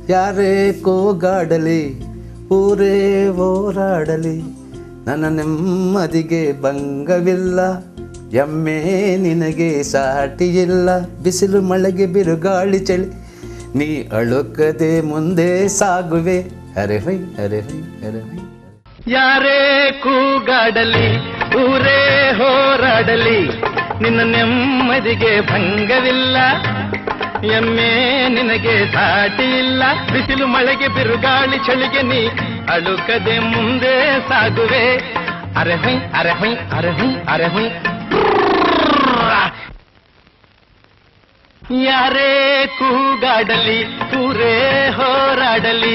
ಯಾರೇ ಕೂಗಾಡಲಿ ಊರೇ ಹೋರಾಡಲಿ ನನ್ನ ನೆಮ್ಮದಿಗೆ ಭಂಗವಿಲ್ಲ ಎಮ್ಮೆ ನಿನಗೆ ಸಾಟಿಯಿಲ್ಲ ಬಿಸಿಲು ಮಳೆಗೆ ಬಿರುಗಾಳಿ ಚಳಿ ನೀ ಅಳುಕದೆ ಮುಂದೆ ಸಾಗುವೆ ಅರೆ ಹೊಯ್ ಅರೆ ಹೊಯ್ ಅರೆ ಹೊಯ್ ಯಾರೇ ಕೂಗಾಡಲಿ ಊರೇ ಹೋರಾಡಲಿ ನಿನ್ನ ನೆಮ್ಮದಿಗೆ ಭಂಗವಿಲ್ಲ ಎಮ್ಮೆ ನಿನಗೆ ಸಾಟಿ ಇಲ್ಲ ಬಿಸಿಲು ಮಳೆಗೆ ಬಿರುಗಾಳಿ ಚಳಿಗೆ ನೀ ಅಳುಕದೆ ಮುಂದೆ ಸಾಗುವೆ ಅರೆ ಹೊಯ್ ಅರೆ ಹೊಯ್ ಅರೆ ಹೊಯ್ ಅರೆ ಹೊಯ್ ಯಾರೇ ಕೂಗಾಡಲಿ ಊರೇ ಹೋರಾಡಲಿ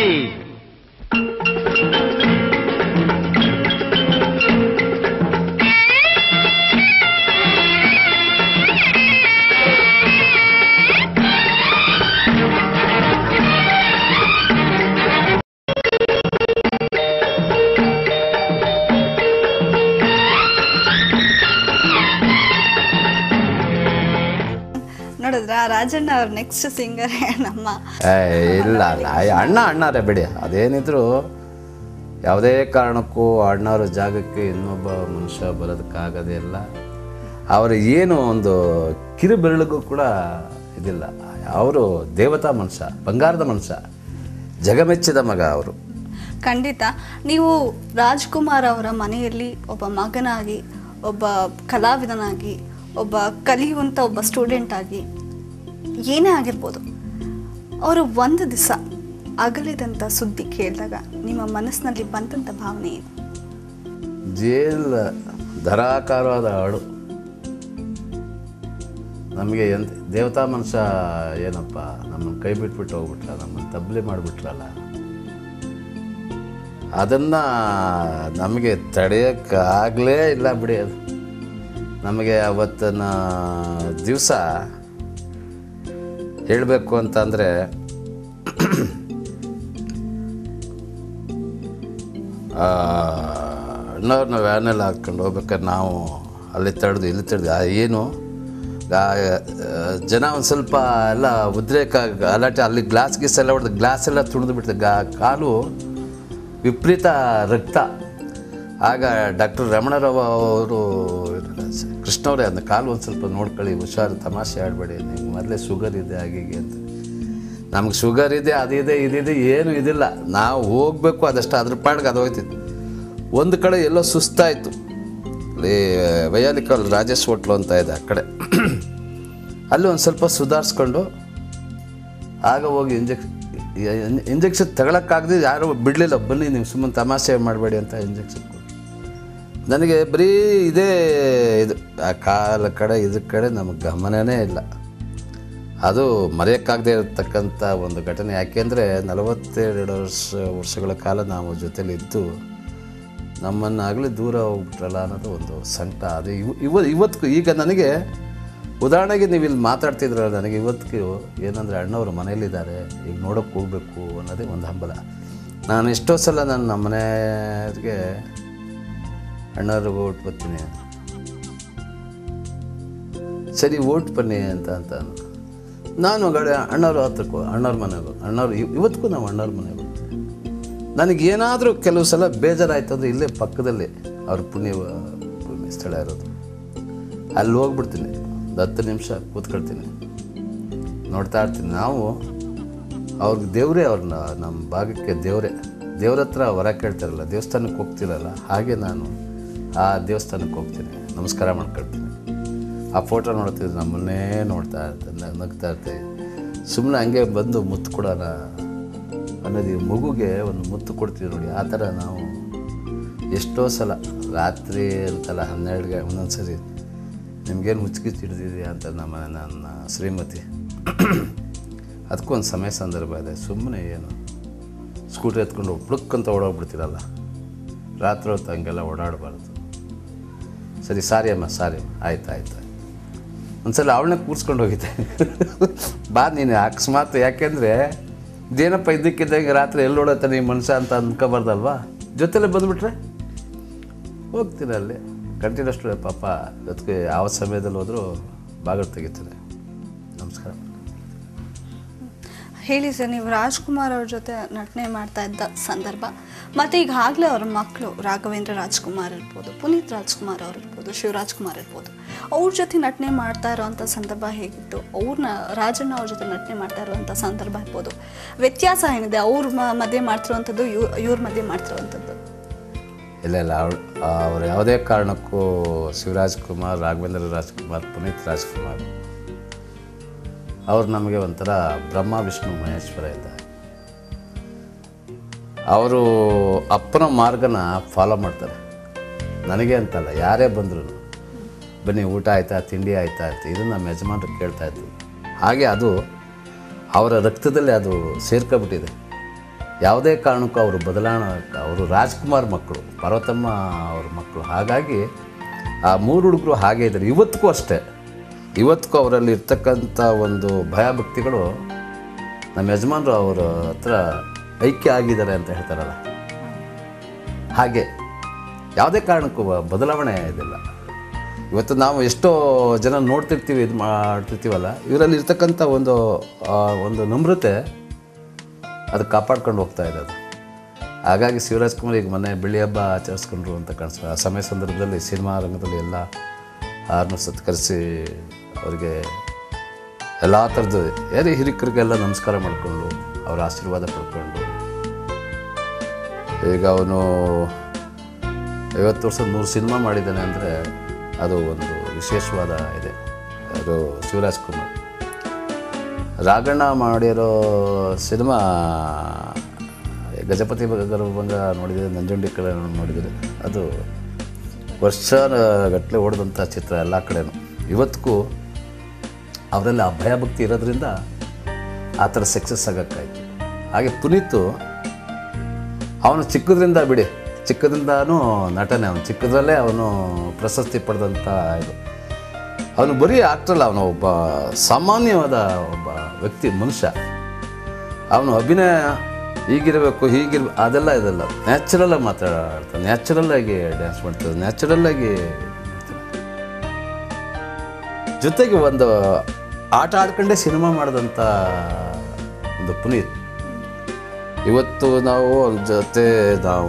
ನೋಡಿದ್ರ ರಾಜಣ್ಣ ಅವ್ರ ನೆಕ್ಸ್ಟ್ ಸಿಂಗರ್ ನಮ್ಮ ಏ, ಇಲ್ಲ ಅಲ್ಲ ಆ ಅಣ್ಣ ಅಣ್ಣರೇ ಬಿಡಿ ಅದೇನಿದ್ರು ಯಾವುದೇ ಕಾರಣಕ್ಕೂ ಅಣ್ಣವ್ರ ಜಾಗಕ್ಕೆ ಇನ್ನೊಬ್ಬ ಮನುಷ್ಯ ಬರೋದಕ್ಕಾಗೋದೇ ಇಲ್ಲ ಅವರ ಏನು ಒಂದು ಕಿರು ಬೆರಳಿಗೂ ಕೂಡ ಇದಿಲ್ಲ ಅವರು ದೇವತಾ ಮನುಷ್ಯ ಬಂಗಾರದ ಮನುಷ್ಯ ಜಗಮೆಚ್ಚಿದ ಮಗ ಅವರು ಖಂಡಿತ ನೀವು ರಾಜ್ಕುಮಾರ್ ಅವರ ಮನೆಯಲ್ಲಿ ಒಬ್ಬ ಮಗನಾಗಿ ಒಬ್ಬ ಕಲಾವಿದನಾಗಿ ಒಬ್ಬ ಕಲಿಯುವಂಥ ಒಬ್ಬ ಸ್ಟೂಡೆಂಟ್ ಆಗಿ ಏನೇ ಆಗಿರ್ಬೋದು ಅವರು ಒಂದು ದಿವಸ ಅಗಲಿದಂಥ ಸುದ್ದಿ ಕೇಳಿದಾಗ ನಿಮ್ಮ ಮನಸ್ಸಿನಲ್ಲಿ ಬಂದಂಥ ಭಾವನೆ ಏನು ಜೇಲ್ ಧರಾಕಾರವಾದ ಹಾಡು ನಮಗೆ ಎಂತ ದೇವತಾ ಮನುಷ್ಯ ಏನಪ್ಪ ನಮ್ಮನ್ನು ಕೈ ಬಿಟ್ಬಿಟ್ಟು ಹೋಗ್ಬಿಟ್ರ ನಮ್ಮನ್ನು ತಬ್ಲಿ ಮಾಡಿಬಿಟ್ರಲ್ಲ ಅದನ್ನು ನಮಗೆ ತಡೆಯೋಕ್ಕಾಗಲೇ ಇಲ್ಲ ಬಿಡಿ ಅದು ನಮಗೆ ಅವತ್ತಿನ ದಿವಸ ಹೇಳಬೇಕು ಅಂತಂದರೆ ಅಣ್ಣವ್ರನ್ನ ವ್ಯಾನಲ್ಲಿ ಹಾಕ್ಕೊಂಡು ಹೋಗ್ಬೇಕಾದ್ರೆ ನಾವು ಅಲ್ಲಿ ತಡೆದು ಇಲ್ಲಿ ತಡೆದು ಆ ಏನು ಆ, ಜನ ಒಂದು ಸ್ವಲ್ಪ ಎಲ್ಲ ಉದ್ರೇಕ ಗಲಾಟೆ ಅಲ್ಲಿ ಗ್ಲಾಸ್ ಗೀಸ್ ಎಲ್ಲ ಹೊಡೆದು ಗ್ಲಾಸ್ ಎಲ್ಲ ತುಳಿದು ಬಿಡ್ತದೆ ಗಾ ಕಾಲು ವಿಪರೀತ ರಕ್ತ ಆಗ ಡಾಕ್ಟರ್ ರಮಣರಾವ್ ಅವರು ಕೃಷ್ಣವ್ರೆ ಅದನ್ನ ಕಾಲು ಒಂದು ಸ್ವಲ್ಪ ನೋಡ್ಕೊಳ್ಳಿ ಹುಷಾರು ತಮಾಷೆ ಆಡಬೇಡಿ ನಿಮ್ಗೆ ಮೊದಲೇ ಶುಗರ್ ಇದೆ ಹಾಗೆ ಹೀಗೆ ಅಂತ ನಮ್ಗೆ ಶುಗರ್ ಇದೆ ಅದಿದೆ ಇದಿದೆ ಏನು ಇದಿಲ್ಲ ನಾವು ಹೋಗಬೇಕು ಅದಷ್ಟು ಅದ್ರ ಪಾಡ್ಗೆ ಅದು ಹೋಯ್ತಿತ್ತು ಒಂದು ಕಡೆ ಎಲ್ಲೋ ಸುಸ್ತಾಯಿತು ಅಲ್ಲಿ ವೈಯಾಲಿಕಲ್ ರಾಜೇಶ್ ಹೋಟ್ಲು ಅಂತ ಇದೆ ಆ ಕಡೆ ಅಲ್ಲಿ ಒಂದು ಸ್ವಲ್ಪ ಸುಧಾರಿಸ್ಕೊಂಡು ಆಗ ಹೋಗಿ ಇಂಜೆಕ್ಷನ್ ಇಂಜೆಕ್ಷನ್ ತಗೊಳಕ್ಕಾಗದೆ ಯಾರೂ ಬಿಡಲಿಲ್ಲ ಬನ್ನಿ ನೀವು ಸುಮ್ಮನೆ ತಮಾಷೆ ಮಾಡಬೇಡಿ ಅಂತ ಇಂಜೆಕ್ಷನ್ ಕೊಟ್ಟು ನನಗೆ ಬರೀ ಇದೇ ಇದು ಆ ಕಾಲ ಕಡೆ ಇದ್ರ ಕಡೆ ನಮಗೆ ಗಮನನೇ ಇಲ್ಲ ಅದು ಮರೆಯೋಕ್ಕಾಗದೇ ಇರತಕ್ಕಂಥ ಒಂದು ಘಟನೆ ಯಾಕೆಂದರೆ ನಲವತ್ತೆರಡು ವರ್ಷ ವರ್ಷಗಳ ಕಾಲ ನಾವು ಜೊತೆಲಿದ್ದು ನಮ್ಮನ್ನು ಆಗಲೇ ದೂರ ಹೋಗ್ಬಿಟ್ರಲ್ಲ ಅನ್ನೋದು ಒಂದು ಸಂಕಟ ಅದು ಇವ ಇವ ಇವತ್ತಿಗೂ ಈಗ ನನಗೆ ಉದಾಹರಣೆಗೆ ನೀವು ಇಲ್ಲಿ ಮಾತಾಡ್ತಿದ್ರಲ್ಲ ನನಗೆ ಇವತ್ತಿಗೂ ಏನಂದರೆ ಅಣ್ಣವರು ಮನೇಲಿದ್ದಾರೆ ಈಗ ನೋಡೋಕೆ ಹೋಗ್ಬೇಕು ಅನ್ನೋದೇ ಒಂದು ಹಂಬಲ ನಾನು ಎಷ್ಟೋ ಸಲ ನಾನು ನಮ್ಮ ಮನೆಯವ್ರಿಗೆ ಅಣ್ಣವ್ರಿಗೆ ಓಟ್ ಬರ್ತೀನಿ ಸರಿ ಓಟ್ ಬನ್ನಿ ಅಂತ ಅಂತ ಅಂದ್ರು. ನಾನು ಗಡೆ ಅಣ್ಣವ್ರ ಹತ್ರಕ್ಕೂ ಅಣ್ಣವ್ರ ಮನೆಗೂ ಅಣ್ಣವ್ರು ಇವ್- ಇವತ್ತಿಗೂ ನಾವು ಅಣ್ಣವ್ರ ಮನೆಗೆ ಹೋಗ್ತೀವಿ ನನಗೇನಾದರೂ ಕೆಲವು ಸಲ ಬೇಜಾರಾಯ್ತು ಅಂದರೆ ಇಲ್ಲೇ ಪಕ್ಕದಲ್ಲಿ ಅವ್ರ ಪುಣ್ಯ ಪುಣ್ಯ ಸ್ಥಳ ಇರೋದು ಅಲ್ಲಿ ಹೋಗ್ಬಿಡ್ತೀನಿ ಒಂದು ಹತ್ತು ನಿಮಿಷ ಕೂತ್ಕೊಳ್ತೀನಿ ನೋಡ್ತಾ ಇರ್ತೀನಿ ನಾವು ಅವ್ರಿಗೆ ದೇವರೇ ಅವ್ರನ್ನ ನಮ್ಮ ಭಾಗಕ್ಕೆ ದೇವರೇ ದೇವ್ರ ಹತ್ರ ಹೊರ ಕೇಳ್ತಾರಲ್ಲ ದೇವಸ್ಥಾನಕ್ಕೆ ಹೋಗ್ತಿರಲ್ಲ ಹಾಗೆ ನಾನು ಆ ದೇವಸ್ಥಾನಕ್ಕೆ ಹೋಗ್ತೀನಿ ನಮಸ್ಕಾರ ಮಾಡ್ಕೊಳ್ತೀನಿ ಆ ಫೋಟೋ ನೋಡ್ತಿದ್ರೆ ನಮ್ಮನ್ನೇ ನೋಡ್ತಾ ಇರ್ತೀನಿ ನ- ನಗ್ತಾ ಇರ್ತೀವಿ ಸುಮ್ಮನೆ ಹಂಗೆ ಬಂದು ಮುತ್ತು ಕೊಡೋಣ ಅನ್ನೋದು ಈ ಮಗುಗೆ ಒಂದು ಮುತ್ತು ಕೊಡ್ತೀವಿ ನೋಡಿ ಆ ಥರ ನಾವು ಎಷ್ಟೋ ಸಲ ರಾತ್ರಿ ಅಂತಲ್ಲ ಹನ್ನೆರಡುಗೆ ಒಂದೊಂದು ಸರಿ ನಿಮ್ಗೇನು ಹುಚ್ಚಿಗಿಚ್ಚು ಹಿಡ್ದಿದೆ ಅಂತ ನಮ್ಮ ನನ್ನ ಶ್ರೀಮತಿ ಅದಕ್ಕೂ ಒಂದು ಸಮಯ ಸಂದರ್ಭ ಇದೆ ಸುಮ್ಮನೆ ಏನು ಸ್ಕೂಟ್ರ್ ಎತ್ಕೊಂಡು ಪ್ಲುಕ್ ಅಂತ ಓಡೋಗ್ಬಿಡ್ತೀರಲ್ಲ ರಾತ್ರಿ ಹೊತ್ತು ಹಂಗೆಲ್ಲ ಓಡಾಡಬಾರ್ದು ಸರಿ ಸಾರಿ ಅಮ್ಮ ಸಾರಿ ಅಮ್ಮ ಆಯ್ತು ಆಯ್ತು ಆಯ್ತು ಒಂದ್ಸಲ ಅವಳನ್ನ ಕೂರಿಸ್ಕೊಂಡು ಹೋಗಿದ್ದೆ ಬಾ ನೀನು ಅಕಸ್ಮಾತ್ ಯಾಕೆಂದರೆ ಇದೇನಪ್ಪ ಇದ್ದಕ್ಕಿದ್ದಂಗೆ ರಾತ್ರಿ ಎಲ್ಲಿ ಓಡತ್ತೆ ನೀವು ಮನುಷ್ಯ ಅಂತ ಅಂದ್ಕೋಬಾರ್ದಲ್ವಾ ಜೊತೆಲೇ ಬಂದುಬಿಟ್ರೆ ಹೋಗ್ತೀನಿ ಅಲ್ಲಿ ಕಂಟಿನ್ಯೂಸ್ ಪಾಪ ಜೊತೆಗೆ ಯಾವ ಸಮಯದಲ್ಲಿ ಹೋದರೂ ಬಾಗಿಲು ತೆಗಿತೀನಿ ನಮಸ್ಕಾರ ಹೇಳಿ ಸರ್ ನೀವು ರಾಜ್ಕುಮಾರ್ ಅವ್ರ ಜೊತೆ ನಟನೆ ಮಾಡ್ತಾ ಇದ್ದ ಸಂದರ್ಭ ಮತ್ತು ಈಗಾಗಲೇ ಅವ್ರ ಮಕ್ಕಳು ರಾಘವೇಂದ್ರ ರಾಜ್ಕುಮಾರ್ ಇರ್ಬೋದು ಪುನೀತ್ ರಾಜ್ಕುಮಾರ್ ಅವ್ರು ಇರ್ಬೋದು ಶಿವರಾಜ್ ಕುಮಾರ್ ಇರ್ಬೋದು ಅವ್ರ ಜೊತೆ ನಟನೆ ಮಾಡ್ತಾ ಇರೋವಂಥ ಸಂದರ್ಭ ಹೇಗಿತ್ತು ಅವ್ರನ್ನ ರಾಜಣ್ಣ ಅವ್ರ ಜೊತೆ ನಟನೆ ಮಾಡ್ತಾ ಇರುವಂಥ ಸಂದರ್ಭ ಇರ್ಬೋದು ವ್ಯತ್ಯಾಸ ಏನಿದೆ ಅವ್ರ ಮ ಮದುವೆ ಮಾಡ್ತಿರುವಂಥದ್ದು ಇವ್ ಇವ್ರ ಮದುವೆ ಮಾಡ್ತಿರುವಂಥದ್ದು ಇಲ್ಲ ಇಲ್ಲ ಅವ್ರು ಅವ್ರು ಯಾವುದೇ ಕಾರಣಕ್ಕೂ ಶಿವರಾಜ್ ಕುಮಾರ್ ರಾಘವೇಂದ್ರ ರಾಜ್ಕುಮಾರ್ ಪುನೀತ್ ರಾಜ್ಕುಮಾರ್ ಅವ್ರು ನಮಗೆ ಒಂಥರ ಬ್ರಹ್ಮ ವಿಷ್ಣು ಮಹೇಶ್ವರ ಇದ್ದಾರೆ ಅವರು ಅಪ್ಪನ ಮಾರ್ಗನ ಫಾಲೋ ಮಾಡ್ತಾರೆ ನನಗೆ ಅಂತಲ್ಲ ಯಾರೇ ಬಂದ್ರು ಬನ್ನಿ ಊಟ ಆಯ್ತಾ ತಿಂಡಿ ಆಯ್ತಾ ಅಂತ ಇದನ್ನು ನಮ್ಮ ಯಜಮಾನ್ರು ಕೇಳ್ತಾ ಇದ್ವಿ ಹಾಗೆ ಅದು ಅವರ ರಕ್ತದಲ್ಲಿ ಅದು ಸೇರ್ಕೊಬಿಟ್ಟಿದೆ ಯಾವುದೇ ಕಾರಣಕ್ಕೂ ಅವರು ಬದಲಾವಣೆ ಅವರು ರಾಜ್ಕುಮಾರ್ ಮಕ್ಕಳು ಪಾರ್ವತಮ್ಮ ಅವ್ರ ಮಕ್ಕಳು ಹಾಗಾಗಿ ಆ ಮೂರು ಹುಡುಗರು ಹಾಗೆ ಇದ್ದಾರೆ ಇವತ್ತಿಗೂ ಅಷ್ಟೇ ಇವತ್ತಿಗೂ ಅವರಲ್ಲಿ ಇರ್ತಕ್ಕಂಥ ಒಂದು ಭಯಭಕ್ತಿಗಳು ನಮ್ಮ ಯಜಮಾನರು ಅವರ ಹತ್ರ ಐಕ್ಯ ಆಗಿದ್ದಾರೆ ಅಂತ ಹೇಳ್ತಾರಲ್ಲ ಹಾಗೆ ಯಾವುದೇ ಕಾರಣಕ್ಕೂ ಬ- ಬದಲಾವಣೆ ಇದಿಲ್ಲ ಇವತ್ತು ನಾವು ಎಷ್ಟೋ ಜನ ನೋಡ್ತಿರ್ತೀವಿ ಇದು ಮಾಡ್ತಿರ್ತೀವಲ್ಲ ಇವರಲ್ಲಿ ಇರ್ತಕ್ಕಂಥ ಒಂದು ಆ, ಒಂದು ನಮ್ರತೆ ಅದು ಕಾಪಾಡ್ಕೊಂಡು ಹೋಗ್ತಾ ಇದೆ ಅದು ಹಾಗಾಗಿ ಶಿವರಾಜ್ ಕುಮಾರ್ ಈಗ ಮೊನ್ನೆ ಬೆಳ್ಳಿ ಹಬ್ಬ ಆಚರಿಸ್ಕೊಂಡ್ರು ಅಂತ ಕಾಣಿಸ್ತು ಆ ಸಮಯ ಸಂದರ್ಭದಲ್ಲಿ ಸಿನಿಮಾ ರಂಗದಲ್ಲಿ ಎಲ್ಲ ಅವ್ರನ್ನ ಸತ್ಕರಿಸಿ ಅವರಿಗೆ ಎಲ್ಲ ಥರದ್ದು ಯಾರೇ ಹಿರಿಕರಿಗೆಲ್ಲ ನಮಸ್ಕಾರ ಮಾಡಿಕೊಂಡು ಅವರ ಆಶೀರ್ವಾದ ಪಡ್ಕೊಂಡು ಈಗ ಅವನು ಐವತ್ತು ವರ್ಷದ ನೂರು ಸಿನಿಮಾ ಮಾಡಿದ್ದಾನೆ ಅಂದರೆ ಅದು ಒಂದು ವಿಶೇಷವಾದ ಇದೆ ಅದು ಶಿವರಾಜ್ ಕುಮಾರ್ ರಾಘಣ್ಣ ಮಾಡಿರೋ ಸಿನಿಮಾ ಗಜಪತಿ ಗರ್ಭಂಗ ನೋಡಿದರೆ ನಂಜುಂಡಿ ಕಡೆ ನೋಡಿದರೆ ಅದು ವರ್ಷ ಗಟ್ಟಲೆ ಓಡಿದಂಥ ಚಿತ್ರ ಎಲ್ಲ ಕಡೆನೂ ಇವತ್ತಿಗೂ ಅವರಲ್ಲಿ ಆ ಭಯಭಕ್ತಿ ಇರೋದ್ರಿಂದ ಆ ಥರ ಸಕ್ಸಸ್ ಆಗೋಕ್ಕಾಯ್ತು ಹಾಗೆ ಪುನೀತು ಅವನು ಚಿಕ್ಕದ್ರಿಂದ ಬಿಡಿ ಚಿಕ್ಕದ್ರಿಂದನೂ ನಟನೆ ಅವನು ಚಿಕ್ಕದ್ರಲ್ಲೇ ಅವನು ಪ್ರಶಸ್ತಿ ಪಡೆದಂಥ ಇದು ಅವನು ಬರೀ ಆಕ್ಟ್ರಲ್ಲ ಅವನು ಒಬ್ಬ ಸಾಮಾನ್ಯವಾದ ಒಬ್ಬ ವ್ಯಕ್ತಿ ಮನುಷ್ಯ ಅವನು ಅಭಿನಯ ಹೀಗಿರಬೇಕು ಹೀಗಿರ್ಬೇಕು ಅದೆಲ್ಲ ಇದೆಲ್ಲ ನ್ಯಾಚುರಲಾಗಿ ಮಾತಾಡ್ತಾನೆ ನ್ಯಾಚುರಲ್ಲಾಗಿ ಡ್ಯಾನ್ಸ್ ಮಾಡ್ತಾರೆ ನ್ಯಾಚುರಲ್ಲಾಗಿ ಜೊತೆಗೆ ಒಂದು ಆಟ ಆಡ್ಕೊಂಡೇ ಸಿನಿಮಾ ಮಾಡಿದಂಥ ಒಂದು ಪುನೀತ್ ಇವತ್ತು ನಾವು ಅವ್ರ ಜೊತೆ ನಾವು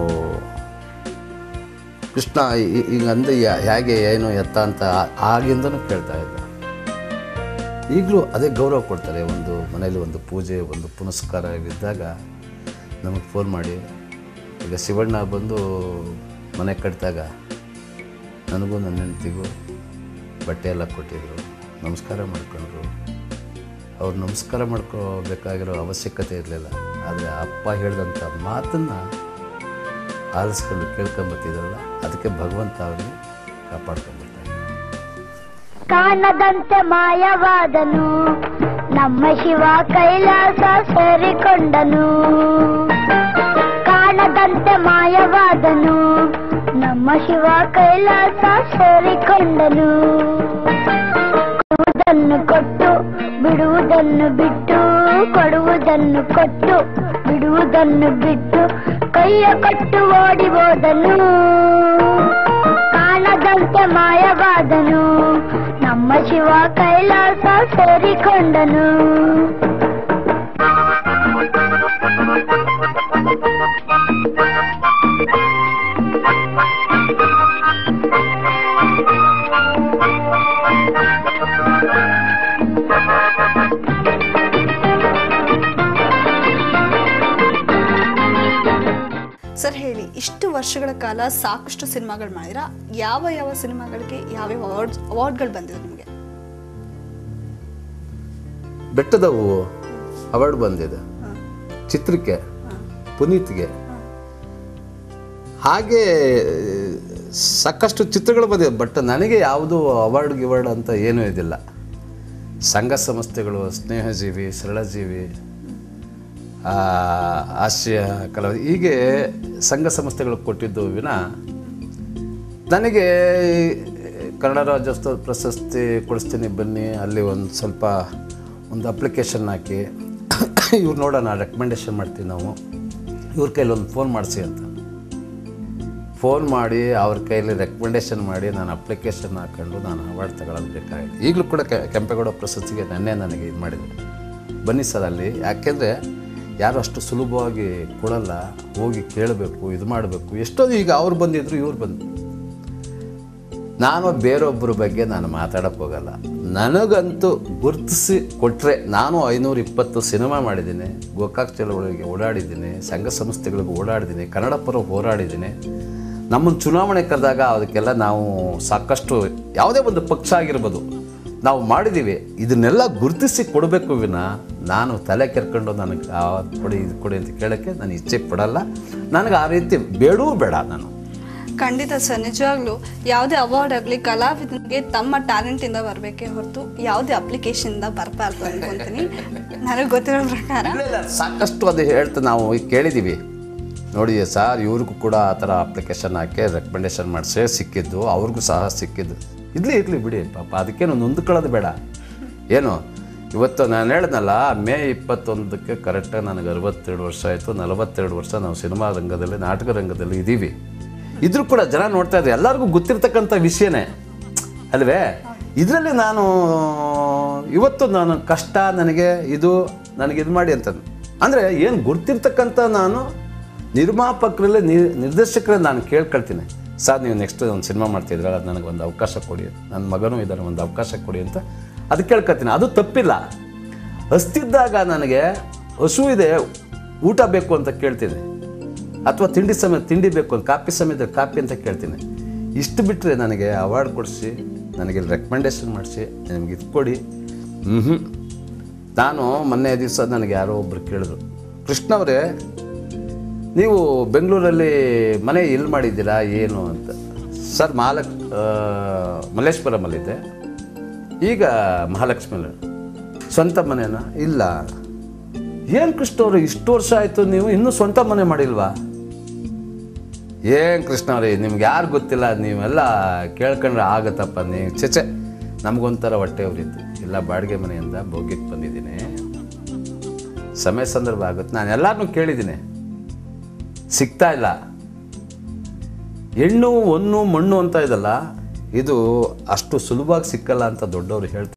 ಕೃಷ್ಣ ಈ- ಈಗ ಅಂದ ಯಾ- ಹೇಗೆ ಏನು ಎತ್ತ ಅಂತ ಆ- ಆಗಿಂದನೂ ಕೇಳ್ತಾ ಇದ್ದ ಈಗಲೂ ಅದೇ ಗೌರವ ಕೊಡ್ತಾರೆ ಒಂದು ಮನೇಲಿ ಒಂದು ಪೂಜೆ ಒಂದು ಪುನಸ್ಕಾರ ಇದ್ದಾಗ ನಮಗೆ ಫೋನ್ ಮಾಡಿ ಈಗ ಶಿವಣ್ಣ ಬಂದು ಮನೆ ಕಟ್ಟಿದಾಗ ನನಗೂ ನನ್ನ ಹೆಂಡ್ತಿಗೂ ಬಟ್ಟೆ ಎಲ್ಲ ಕೊಟ್ಟಿದ್ರು ನಮಸ್ಕಾರ ಮಾಡ್ಕೊಂಡ್ರು ಅವ್ರು ನಮಸ್ಕಾರ ಮಾಡ್ಕೋಬೇಕಾಗಿರೋ ಅವಶ್ಯಕತೆ ಇರಲಿಲ್ಲ ಆದರೆ ಅಪ್ಪ ಹೇಳಿದಂಥ ಮಾತನ್ನು ಆಲಿಸ್ಕೊಂಡು ಕೇಳ್ಕೊಂಬತ್ತಿದ್ರಲ್ಲ ಅದಕ್ಕೆ ಭಗವಂತ ಅವ್ರಿಗೆ ಕಾಪಾಡ್ಕೊಂಬರ್ತಾನೆ ಕಾಣದಂತೆ ಮಾಯವಾದನು ನಮ್ಮ ಶಿವ ಕೈಲಾಸ ಸೇರಿಕೊಂಡನು ಕಾಣದಂತೆ ಮಾಯವಾದನು ನಮ್ಮ ಶಿವ ಕೈಲಾಸ ಸೇರಿಕೊಂಡನು ಕೊಡುವುದನ್ನು ಕೊಟ್ಟು ಬಿಡುವುದನ್ನು ಬಿಟ್ಟು ಕೊಡುವುದನ್ನು ಕೊಟ್ಟು ಬಿಡುವುದನ್ನು ಬಿಟ್ಟು ಕೈಯ ಕೊಟ್ಟು ಓಡಿ ಹೋದನು ಕಾಣದಂತೆ ಮಾಯವಾದನು ನಮ್ಮ ಶಿವ ಕೈಲಾಸ ಸೇರಿಕೊಂಡನು ಸರ್ ಹೇಳಿ ಇಷ್ಟು ವರ್ಷಗಳ ಕಾಲ ಸಾಕಷ್ಟು ಸಿನಿಮಾಗಳು ಮಾಡಿರ ಯಾವ ಯಾವ ಸಿನಿಮಾಗಳಿಗೆ ಯಾವ್ಯಾವ ಅವಾರ್ಡ್ ಅವಾರ್ಡ್ಗಳು ಬಂದಿದೆ ನಿಮಗೆ ಬೆಟ್ಟದ ಹೂವು ಅವಾರ್ಡ್ ಬಂದಿದೆ ಚಿತ್ರಕ್ಕೆ ಪುನೀತ್ಗೆ ಹಾಗೆ ಸಾಕಷ್ಟು ಚಿತ್ರಗಳು ಬಂದಿದೆ ಬಟ್ ನನಗೆ ಯಾವುದು ಅವಾರ್ಡ್ ಗಿವಾರ್ಡ್ ಅಂತ ಏನೂ ಇದಿಲ್ಲ ಸಂಘ ಸಂಸ್ಥೆಗಳು ಸ್ನೇಹಜೀವಿ ಸರಳಜೀವಿ ಆ, ಹಾಸ್ಯ ಕಲಾವಿದ ಹೀಗೆ ಸಂಘ ಸಂಸ್ಥೆಗಳು ಕೊಟ್ಟಿದ್ದು ವಿನ ನನಗೆ ಕನ್ನಡ ರಾಜ್ಯೋತ್ಸವ ಪ್ರಶಸ್ತಿ ಕೊಡಿಸ್ತೀನಿ ಬನ್ನಿ ಅಲ್ಲಿ ಒಂದು ಸ್ವಲ್ಪ ಒಂದು ಅಪ್ಲಿಕೇಶನ್ ಹಾಕಿ ಇವ್ರು ನೋಡೋಣ ರೆಕಮೆಂಡೇಶನ್ ಮಾಡ್ತೀವಿ ನಾವು ಇವ್ರ ಕೈಲಿ ಒಂದು ಫೋನ್ ಮಾಡಿಸಿ ಅಂತ ಫೋನ್ ಮಾಡಿ ಅವ್ರ ಕೈಲಿ ರೆಕಮೆಂಡೇಶನ್ ಮಾಡಿ ನಾನು ಅಪ್ಲಿಕೇಶನ್ ಹಾಕೊಂಡು ನಾನು ಅವಾರ್ಡ್ ತಗೊಳ್ಳೋದು ಬೇಕಾಗಿದೆ ಈಗಲೂ ಕೂಡ ಕೆ- ಕೆಂಪೇಗೌಡ ಪ್ರಶಸ್ತಿಗೆ ನನ್ನೇ ನನಗೆ ಇದು ಮಾಡಿದೆ ಬನ್ನಿ ಸರ್ ಅಲ್ಲಿ ಯಾಕೆಂದರೆ ಯಾರು ಅಷ್ಟು ಸುಲಭವಾಗಿ ಕೊಡಲ್ಲ ಹೋಗಿ ಕೇಳಬೇಕು ಇದು ಮಾಡಬೇಕು ಎಷ್ಟೊಂದು ಈಗ ಅವ್ರು ಬಂದಿದ್ರು ಇವ್ರು ಬಂದು ನಾನು ಬೇರೊಬ್ಬರ ಬಗ್ಗೆ ನಾನು ಮಾತಾಡಕ್ಕೆ ಹೋಗಲ್ಲ ನನಗಂತೂ ಗುರುತಿಸಿ ಕೊಟ್ಟರೆ ನಾನು ಐನೂರ ಇಪ್ಪತ್ತು ಸಿನಿಮಾ ಮಾಡಿದ್ದೀನಿ ಗೋಕಾಕ್ ಚಳವಳಿಗೆ ಓಡಾಡಿದ್ದೀನಿ ಸಂಘ ಸಂಸ್ಥೆಗಳಿಗೆ ಓಡಾಡಿದ್ದೀನಿ ಕನ್ನಡ ಪರ ಹೋರಾಡಿದ್ದೀನಿ ನಮ್ಮನ್ನು ಚುನಾವಣೆ ಕರೆದಾಗ ಅದಕ್ಕೆಲ್ಲ ನಾವು ಸಾಕಷ್ಟು ಯಾವುದೇ ಒಂದು ಪಕ್ಷ ಆಗಿರ್ಬೋದು ನಾವು ಮಾಡಿದ್ದೀವಿ ಇದನ್ನೆಲ್ಲ ಗುರುತಿಸಿ ಕೊಡಬೇಕು ವಿನ ನಾನು ತಲೆ ಕೆರ್ಕೊಂಡು ನನಗೆ ಆ ಕೊಡಿ ಇದು ಕೊಡಿ ಅಂತ ಕೇಳೋಕ್ಕೆ ನಾನು ಇಚ್ಛೆ ಪಡಲ್ಲ ನನಗೆ ಆ ರೀತಿ ಬೇಡವೂ ಬೇಡ ನಾನು ಖಂಡಿತ ಸರ್ ನಿಜವಾಗ್ಲೂ ಯಾವುದೇ ಅವಾರ್ಡ್ ಆಗಲಿ ಕಲಾವಿದನಿಗೆ ತಮ್ಮ ಟ್ಯಾಲೆಂಟಿಂದ ಬರಬೇಕೇ ಹೊರತು ಯಾವುದೇ ಅಪ್ಲಿಕೇಶನ್ದ ಬರಬಾರ್ದು ಅನ್ಕೊಂತೀನಿ ನನಗೆ ಗೊತ್ತಿರೋ ಪ್ರಕಾರ ಇಲ್ಲ, ಇಲ್ಲ, ಸಾಕಷ್ಟು ಅದು ಹೇಳ್ತಾ ನಾವು ಈಗ ಕೇಳಿದ್ದೀವಿ ನೋಡಿ ಸರ್ ಇವ್ರಿಗೂ ಕೂಡ ಆ ಥರ ಅಪ್ಲಿಕೇಶನ್ ಹಾಕಿ ರೆಕಮೆಂಡೇಶನ್ ಮಾಡಿಸೇ ಸಿಕ್ಕಿದ್ದು ಅವ್ರಿಗೂ ಸಹ ಸಿಕ್ಕಿದ್ದು ಇರಲಿ ಇರಲಿ ಬಿಡಿ ಪಾಪ ಅದಕ್ಕೇನು ನೊಂದ್ಕೊಳ್ಳೋದು ಬೇಡ ಏನು ಇವತ್ತು ನಾನು ಹೇಳ್ದನಲ್ಲ ಮೇ ಇಪ್ಪತ್ತೊಂದಕ್ಕೆ ಕರೆಕ್ಟಾಗಿ ನನಗೆ ಅರವತ್ತೆರಡು ವರ್ಷ ಆಯಿತು ನಲವತ್ತೆರಡು ವರ್ಷ ನಾವು ಸಿನಿಮಾ ರಂಗದಲ್ಲಿ ನಾಟಕ ರಂಗದಲ್ಲಿ ಇದ್ದೀವಿ ಇದ್ರೂ ಕೂಡ ಜನ ನೋಡ್ತಾ ಇದ್ದಾರೆ ಎಲ್ಲರಿಗೂ ಗೊತ್ತಿರ್ತಕ್ಕಂಥ ವಿಷಯನೇ ಅಲ್ವೇ ಇದರಲ್ಲಿ ನಾನು ಇವತ್ತು ನಾನು ಕಷ್ಟ ನನಗೆ ಇದು ನನಗೆ ಇದು ಮಾಡಿ ಅಂತ ಅಂದರೆ ಏನು ಗುರ್ತಿರ್ತಕ್ಕಂಥ ನಾನು ನಿರ್ಮಾಪಕರಲ್ಲಿ ನಿ- ನಿರ್ದೇಶಕರಲ್ಲಿ ನಾನು ಕೇಳ್ಕೊಳ್ತೀನಿ ಸರ್ ನೀವು ನೆಕ್ಸ್ಟ್ ಒಂದು ಸಿನಿಮಾ ಮಾಡ್ತಿದ್ರೆ ಅದು ನನಗೆ ಒಂದು ಅವಕಾಶ ಕೊಡಿ ನನ್ನ ಮಗನೂ ಇದ್ದಾರೆ ಒಂದು ಅವಕಾಶ ಕೊಡಿ ಅಂತ ಅದು ಕೇಳ್ಕೊಳ್ತೀನಿ ಅದು ತಪ್ಪಿಲ್ಲ ಹಸ್ತಿದ್ದಾಗ ನನಗೆ ಹಸು ಇದೆ ಊಟ ಬೇಕು ಅಂತ ಕೇಳ್ತೀನಿ ಅಥವಾ ತಿಂಡಿ ಸಮಯ ತಿಂಡಿ ಬೇಕು ಅಂತ ಕಾಪಿ ಸಮಯದಲ್ಲಿ ಕಾಪಿ ಅಂತ ಕೇಳ್ತೀನಿ ಇಷ್ಟು ಬಿಟ್ಟರೆ ನನಗೆ ಅವಾರ್ಡ್ ಕೊಡಿಸಿ ನನಗೆ ರೆಕಮೆಂಡೇಶನ್ ಮಾಡಿಸಿ ನಿಮ್ಗೆ ಇದು ಕೊಡಿ ಹ್ಞೂ ನಾನು ಮೊನ್ನೆ ದಿವಸ ನನಗೆ ಯಾರೋ ಒಬ್ಬರು ಕೇಳಿದ್ರು ಕೃಷ್ಣ ಅವರೇ ನೀವು ಬೆಂಗಳೂರಲ್ಲಿ ಮನೆ ಎಲ್ಲಿ ಮಾಡಿದ್ದೀರಾ ಏನು ಅಂತ ಸರ್ ಮಹಾಲಕ್ ಆ, ಮಲ್ಲೇಶ್ವರಮಲ್ಲಿದ್ದೆ ಈಗ ಮಹಾಲಕ್ಷ್ಮಿ ಸ್ವಂತ ಮನೆನಾ ಇಲ್ಲ ಏನು ಕೃಷ್ಣ ಅವರು ಇಷ್ಟು ವರ್ಷ ಆಯಿತು ನೀವು ಇನ್ನೂ ಸ್ವಂತ ಮನೆ ಮಾಡಿಲ್ವಾ ಏನು ಕೃಷ್ಣ ಅವ್ರಿ ನಿಮ್ಗೆ ಯಾರು ಗೊತ್ತಿಲ್ಲ ನೀವೆಲ್ಲ ಕೇಳ್ಕೊಂಡ್ರೆ ಆಗತ್ತಪ್ಪ ನೀವು ಚೆಚೆ ನಮಗೊಂಥರ ಹೊಟ್ಟೆ ಉರಿತು ಇಲ್ಲ ಬಾಡಿಗೆ ಮನೆಯಿಂದ ಭೋಗ್ಯಕ್ಕೆ ಬಂದಿದ್ದೀನಿ ಸಮಯ ಸಂದರ್ಭ ಆಗುತ್ತೆ ನಾನು ಎಲ್ಲರನ್ನೂ ಕೇಳಿದ್ದೀನಿ ಸಿಗ್ತಾ ಇಲ್ಲ ಹೆಣ್ಣು ಒನ್ನು ಮಣ್ಣು ಅಂತ ಇದಲ್ಲ ಇದು ಅಷ್ಟು ಸುಲಭವಾಗಿ ಸಿಕ್ಕಲ್ಲ ಅಂತ ದೊಡ್ಡವರು ಹೇಳ್ತಾರೆ